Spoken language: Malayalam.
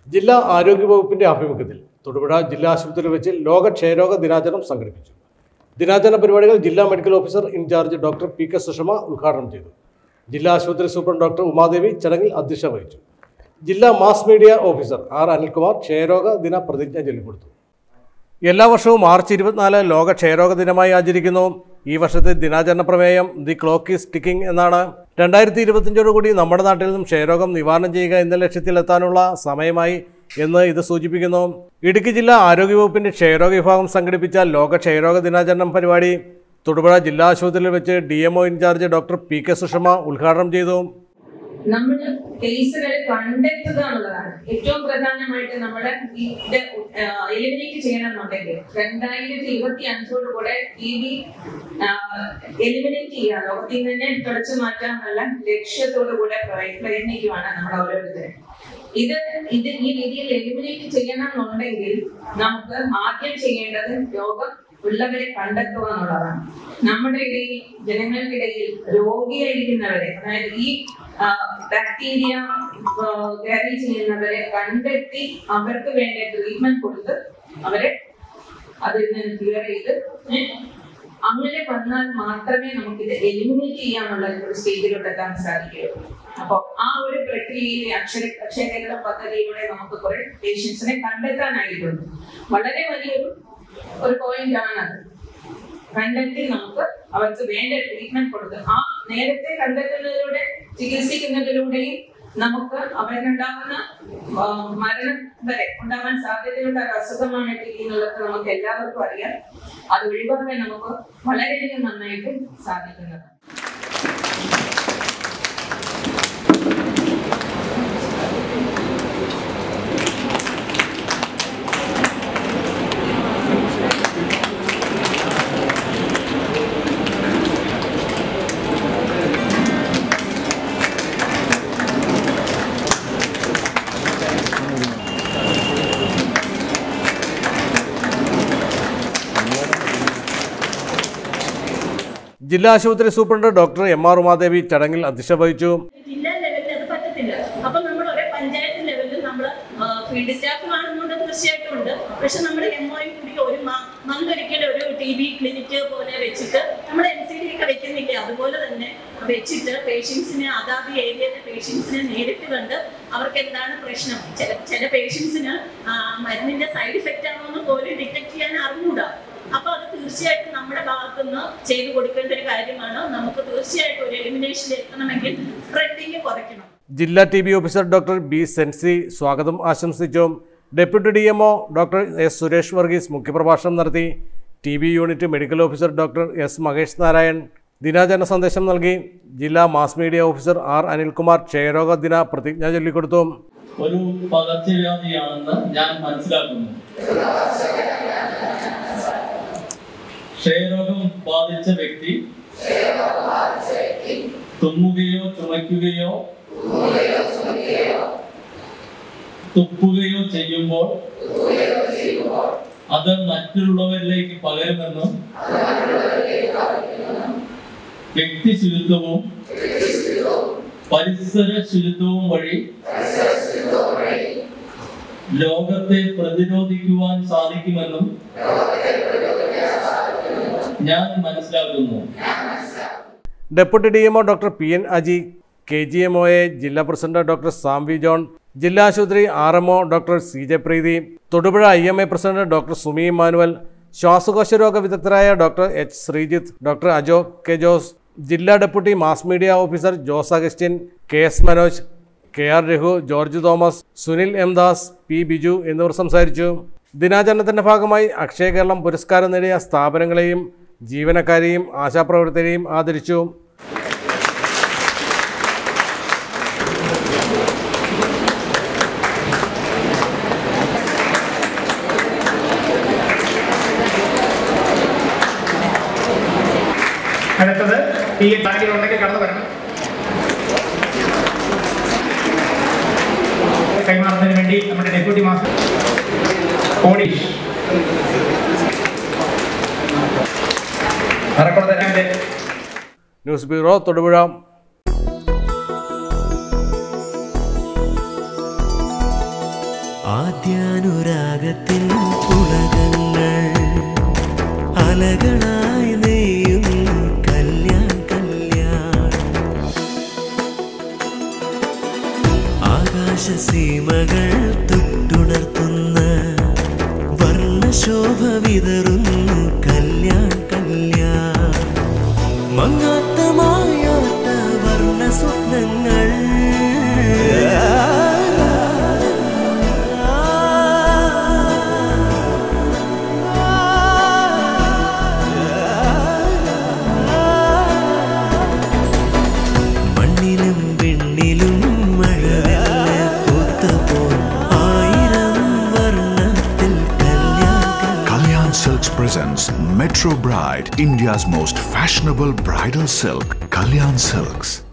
ജില്ലാ ആരോഗ്യ വകുപ്പിന്റെ ആഭിമുഖ്യത്തിൽ തൊടുപുഴ ജില്ലാ ആശുപത്രിയിൽ വെച്ച് ലോക ക്ഷയരോഗ ദിനാചരണം സംഘടിപ്പിച്ചു ദിനാചരണ പരിപാടികൾ ജില്ലാ medical officer incharge doctor P K Sushama ഉദ്ഘാടനം ചെയ്തു ജില്ലാ ആശുപത്രി സൂപ്രണ്ട് ഡോക്ടർ ഉമാദേവി ചടങ്ങിൽ അധ്യക്ഷത വഹിച്ചു ജില്ലാ mass media officer R Anilkumar ക്ഷയരോഗ ദിന പ്രതിജ്ഞ ചൊല്ലിക്കൊടുത്തു എല്ലാ വർഷവും മാർച്ച് ഇരുപത്തിനാല് ലോക ക്ഷയരോഗ ദിനമായി ആചരിക്കുന്നു ഈ വർഷത്തെ ദിനാചരണ പ്രമേയം ദി ക്ലോക്ക് ഈസ് ടിക്കിംഗ് എന്നാണ് രണ്ടായിരത്തി ഇരുപത്തിയഞ്ചോടുകൂടി നമ്മുടെ നാട്ടിൽ നിന്നും ക്ഷയരോഗം നിവാരണം ചെയ്യുക എന്ന ലക്ഷ്യത്തിലെത്താനുള്ള സമയമായി എന്ന് ഇത് സൂചിപ്പിക്കുന്നു ഇടുക്കി ജില്ലാ ആരോഗ്യവകുപ്പിന്റെ ക്ഷയരോഗ വിഭാഗം സംഘടിപ്പിച്ച ലോക ക്ഷയരോഗ ദിനാചരണം പരിപാടി തൊടുപുഴ ജില്ലാ ആശുപത്രിയിൽ വെച്ച് D M O incharge doctor P K Sushama ഉദ്ഘാടനം ചെയ്തു നമ്മൾ കേസുകൾ കണ്ടെത്തുക എന്നുള്ളതാണ് ഏറ്റവും പ്രധാനമായിട്ട് നമ്മുടെ ഇത് എലിമിനേറ്റ് ചെയ്യണമെന്നുണ്ടെങ്കിൽ രണ്ടായിരത്തി ഇരുപത്തി അഞ്ചോട് കൂടെ ടി ബി എലിമിനേറ്റ് ചെയ്യുക ലോകത്തിൽ നിന്ന് തന്നെ തുടച്ചു മാറ്റാനുള്ള ലക്ഷ്യത്തോടു കൂടെ പ്രയ- പ്രയത്നിക്കുവാണ് നമ്മൾ ഓരോരുത്തരും ഇത് ഇത് ഈ രീതിയിൽ എലിമിനേറ്റ് ചെയ്യണം എന്നുണ്ടെങ്കിൽ നമുക്ക് ആദ്യം ചെയ്യേണ്ടത് രോഗം ഉള്ളവരെ കണ്ടെത്തുക എന്നുള്ളതാണ് നമ്മുടെ ഇടയിൽ ജനങ്ങൾക്കിടയിൽ രോഗിയായിരിക്കുന്നവരെ അതായത് ഈ ബാക്ടീരിയ ക്യാരി ചെയ്യുന്നവരെ കണ്ടെത്തി അവർക്ക് വേണ്ട ട്രീറ്റ്മെന്റ് കൊടുത്ത് അവരെ അതിൽ നിന്ന് ക്ലിയർ ചെയ്ത് ഏ, അങ്ങനെ വന്നാൽ മാത്രമേ നമുക്കിത് എലിമിനേറ്റ് ചെയ്യാനുള്ള ഒരു സ്റ്റേജിലോട്ട് എത്താൻ സാധിക്കുകയുള്ളൂ അപ്പൊ ആ ഒരു പ്രക്രിയയിൽ അക്ഷര അക്ഷരകേരള പദ്ധതിയിലൂടെ നമുക്ക് കുറെ പേഷ്യൻസിനെ കണ്ടെത്താനായിട്ടുണ്ട് വളരെ വലിയൊരു ഒരു പോയിന്റ് ആണത് കണ്ടെത്തി നമുക്ക് അവർക്ക് വേണ്ട ട്രീറ്റ്മെന്റ് കൊടുത്ത് ആ നേരത്തെ കണ്ടെത്തുന്നതിലൂടെ ചികിത്സിക്കുന്നതിലൂടെയും നമുക്ക് അവരുണ്ടാകുന്ന ആ, മരണം വരെ ഉണ്ടാവാൻ സാധ്യതയുള്ള ഒരു അസുഖമാണ് ടി ബി എന്നുള്ളത് നമുക്ക് എല്ലാവർക്കും അറിയാം അത് ഒഴിവാക്കാൻ നമുക്ക് വളരെയധികം നന്നായിട്ട് സാധിക്കുന്നതാണ് ജില്ലാ ആശുപത്രി superintendent doctor M R Umadevi ചടങ്ങിൽ അധ്യക്ഷത വഹിച്ചു ജില്ലാ ലെവലിൽ അത് പറ്റത്തില്ല അപ്പൊ നമ്മൾ ഒരേ പഞ്ചായത്ത് ലെവലിൽ നമ്മൾ ഫീൽഡ് സ്റ്റാഫ് കാണുന്നുണ്ട് തീർച്ചയായിട്ടും ഉണ്ട് പക്ഷെ നമ്മൾ എം ഒ കൂടി ഒരു മന്ത് ഒരിക്കലും ഒരു ടി ബി ക്ലിനിക്ക് പോലെ വെച്ചിട്ട് നമ്മൾ എൻ സി ഡി ഒക്കെ വെക്കുന്നില്ല അതുപോലെ തന്നെ വെച്ചിട്ട് പേഷ്യൻസിനെ അതാത് ഏരിയയിലെ പേഷ്യൻസിനെ നേരിട്ട് കണ്ട് അവർക്ക് എന്താണ് പ്രശ്നം ചില ചില പേഷ്യൻസിന് മരുന്നിന്റെ സൈഡ് ഇഫക്റ്റ് ആണോ എന്ന് പോലും ഡിറ്റക്ട് ചെയ്യാൻ അറിഞ്ഞൂടാ അപ്പൊ അത് തീർച്ചയായിട്ടും നമ്മുടെ ഭാഗത്തുനിന്ന് ചെയ്തു കൊടുക്കേണ്ട ഒരു കാര്യമാണ് നമുക്ക് തീർച്ചയായിട്ടും ഒരു എലിമിനേഷനിൽ എത്തണമെങ്കിൽ സ്പ്രെഡിങ് കുറയ്ക്കണം ജില്ലാ T B officer doctor B Sensi സ്വാഗതം ആശംസിച്ചു deputy D M O doctor S Suresh Varghese മുഖ്യപ്രഭാഷണം നടത്തി T B unit medical officer doctor S Mahesh Narayan ദിനാചരണ സന്ദേശം നൽകി ജില്ലാ mass media officer R Anilkumar ക്ഷയരോഗ ദിന പ്രതിജ്ഞ ചൊല്ലിക്കൊടുത്തു ഒരു പകർച്ചവ്യാധിയാണെന്ന് ഞാൻ മനസ്സിലാക്കുന്നു ക്ഷയരോഗം ബാധിച്ച വ്യക്തി തുമ്മുകയോ ചുമയ്ക്കുകയോ തുപ്പുകയോ ചെയ്യുമ്പോൾ അത് മറ്റുള്ളവരിലേക്ക് പകരുമെന്നും വ്യക്തി ശുചിത്വവും പരിസര ശുചിത്വവും വഴി ലോകത്തെ പ്രതിരോധിക്കുവാൻ സാധിക്കുമെന്നും ഞാൻ മനസ്സിലാക്കുന്നു deputy D M O doctor P N Aji K G M O A ജില്ലാ president doctor Sam V John ജില്ലാ ആശുപത്രി R M O doctor C J Preethi Thodupuzha I M A president doctor Sumi Emmanuel ശ്വാസകോശ രോഗ വിദഗ്ധരായ doctor H Sreejith doctor Ajo K Jose ജില്ലാ deputy mass media officer Jose Augustine K S Manoj K R Raghu George Thomas Sunil M Das P Biju എന്നിവർ സംസാരിച്ചു ദിനാചരണത്തിന്റെ ഭാഗമായി അക്ഷയ കേരളം പുരസ്കാരം നേടിയ സ്ഥാപനങ്ങളെയും ജീവനക്കാരെയും ആശാപ്രവർത്തകരെയും ആദരിച്ചു അടുത്തത് ഈ ബാഗിലുണ്ടെങ്കിൽ കടന്നു വരണം കൈമാറുന്നതിന് വേണ്ടി നമ്മുടെ ഡെപ്യൂട്ടി മാസ്റ്റർ കോണീഷ് മറക്കുളത്ത് രാവിലെ ന്യൂസ് ബ്യൂറോ തൊടുപുഴ ആദ്യാനുരാഗത്തിൻ പുളകങ്ങൾ അലകളായി നെയ്യുന്നു കല്യാൺ കല്യാൺ ആകാശസീമകൾ തൊട്ടുണർത്തുന്ന വർണ്ണശോഭ വിതറുന്നു കല്യാൺ കല്യാൺ മങ്ങാത്ത മായാത്ത വർണ്ണ സ്വപ്നങ്ങൾ മണ്ണിലും വെണ്ണിലും മഴവെള്ള പൂത്തപ്പോൾ ആയിരം വർണ്ണത്തിൽ Kalyan Kalyan Silks presents Metro Bride, India's most fashionable bridal silk, Kalyan Silks.